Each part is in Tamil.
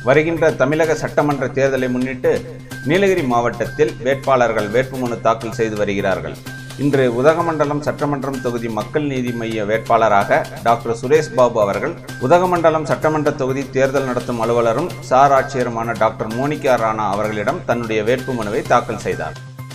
வருகின்ற தமிழக சட்டமன்ற தேர்தலை முன்னிட்டு நீலகிரி மாவட்டத்தில் வேட்பாளர்கள் வேட்புமனு தாக்கல் செய்து வருகிறார்கள் இன்று உதகமண்டலம் சட்டமன்றம் தொகுதி மக்கள் நீதி மைய வேட்பாளராக டாக்டர் சுரேஷ் பாபு அவர்கள் உதகமண்டலம் சட்டமன்ற தொகுதி தேர்தல் நடத்தும் அலுவலரும் சார் ஆட்சியருமான டாக்டர் மோனிகா ராணா அவர்களிடம் தன்னுடைய வேட்புமனுவை தாக்கல் செய்தார்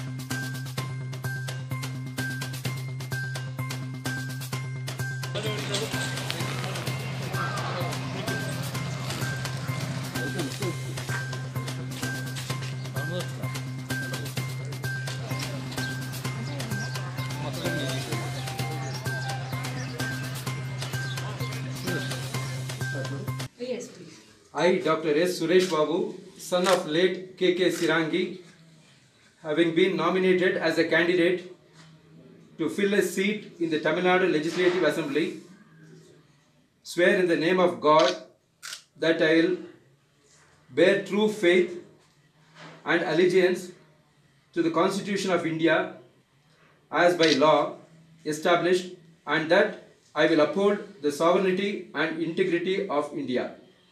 Yes, please. I, Dr. S. Suresh Babu, son of late K.K. Sirangi, having been nominated as a candidate to fill a seat in the Tamil Nadu Legislative Assembly, swear in the name of God that I will bear true faith and allegiance to the Constitution of India as by law established and that I will uphold the sovereignty and integrity of India.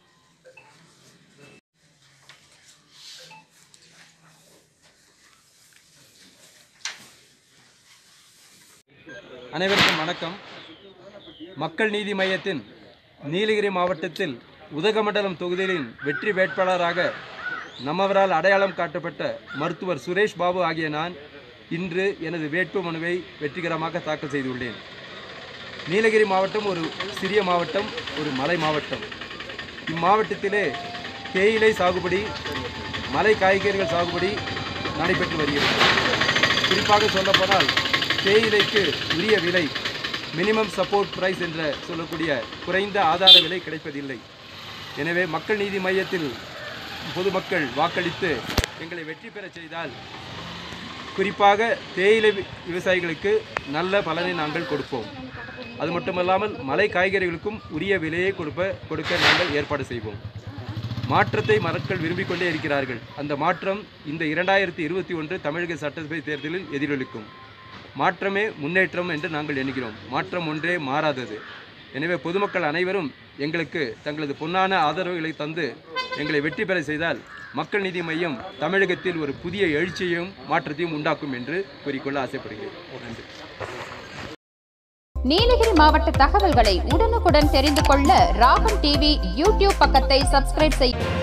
அனைவருக்கும் வணக்கம் மக்கள் நீதி மையத்தின் நீலகிரி மாவட்டத்தில் உதகமண்டலம் தொகுதியின் வெற்றி வேட்பாளராக நம்மவரால் அடையாளம் காட்டப்பட்ட மருத்துவர் சுரேஷ் பாபு ஆகிய நான் இன்று எனது வேட்பு மனுவை வெற்றிகரமாக தாக்கல் செய்துள்ளேன் நீலகிரி மாவட்டம் ஒரு சிறிய மாவட்டம் ஒரு மலை மாவட்டம் இம்மாவட்டத்திலே தேயிலை சாகுபடி மலை காய்கறிகள் சாகுபடி நடைபெற்று வருகிறது குறிப்பாக சொல்லப்போனால் தேயிலைக்கு உரிய விலை மினிமம் சப்போர்ட் பிரைஸ் என்ற சொல்லக்கூடிய குறைந்த ஆதார விலை கிடைப்பதில்லை எனவே மக்கள் நீதி மையத்தில் பொதுமக்கள் வாக்களித்து எங்களை வெற்றி பெறச் செய்தால் குறிப்பாக தேயிலை வி- விவசாயிகளுக்கு நல்ல பலனை நாங்கள் கொடுப்போம் அது மட்டுமல்லாமல் மலை காய்கறிகளுக்கும் உரிய விலையை கொடுப்ப கொடுக்க நாங்கள் ஏற்பாடு செய்வோம் மாற்றத்தை மக்கள் விரும்பிக் கொண்டே இருக்கிறார்கள் அந்த மாற்றம் இந்த இரண்டாயிரத்தி இருபத்தி ஒன்று தமிழக சட்டசபை தேர்தலில் எதிரொலிக்கும் மாற்றமே முன்னேற்றம் என்று நாங்கள் எண்ணுகிறோம் மாற்றம் ஒன்றே மாறாதது எனவே பொதுமக்கள் அனைவரும் எங்களுக்கு தங்களது பொன்னான ஆதரவுகளை தந்து எங்களை வெற்றி பெற செய்தால் மக்கள் நீதி மையம் தமிழகத்தில் ஒரு புதிய எழுச்சியையும் மாற்றத்தையும் உண்டாக்கும் என்று கூறிக்கொள்ள ஆசைப்படுகிறேன் நன்றி நீலகிரி மாவட்ட தகவல்களை உடனுக்குடன் தெரிந்து கொள்ள ராகம் டிவி யூடியூப் பக்கத்தை சப்ஸ்கிரைப் செய்ய